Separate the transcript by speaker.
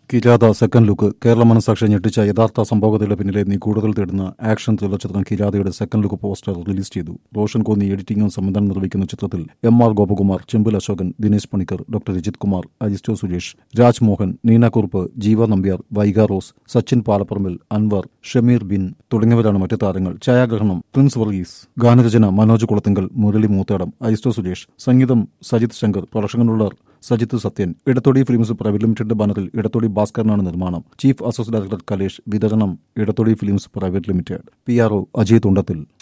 Speaker 1: കിരാത second look Kerala മനസാക്ഷി ഞെട്ടിച്ച യഥാർത്ഥ സംഭവത്തിന്റെ പിന്നിലെ നീ കൂടുതൽ തേടുന്ന ആക്ഷൻ ത്രില്ലർ ചിത്രം കിരാതയുടെ സെക്കൻഡ് ലുക്ക് പോസ്റ്റർ റിലീസ് ചെയ്തു റോഷൻ കോന്നി എഡിറ്റിംഗും സംവിധാനം നിർവഹിക്കുന്ന ചിത്രത്തിൽ M R Gopakumar Chempil Ashokan Dinesh Panicker doctor Rajith Kumar Ajisto Suresh Raj Mohan Neena Kurup Jeeva Nambiar Vaiga Rose Sachin Palapparambil Anwar Shameer Bin തുടങ്ങിയവരാണ് മറ്റു താരങ്ങൾ ഛായാഗ്രഹണം പ്രിൻസ് വർഗീസ് ഗാനരചന മനോജ് കുളത്തിങ്കൽ മുരളി മൂത്തേടം അജിസ്റ്റോ സുരേഷ് സംഗീതം Sajith Shankar production controller Sajith Sathyan Edathodi films private limited ബാനറിൽ ഇടത്തൊടി ഭാസ്കരനാണ് നിർമ്മാണം ചീഫ് അസോസിയേറ്റ് ഡയറക്ടർ കലേഷ് വിതരണം Edathodi films private limited P R O Ajay തുണ്ടത്തിൽ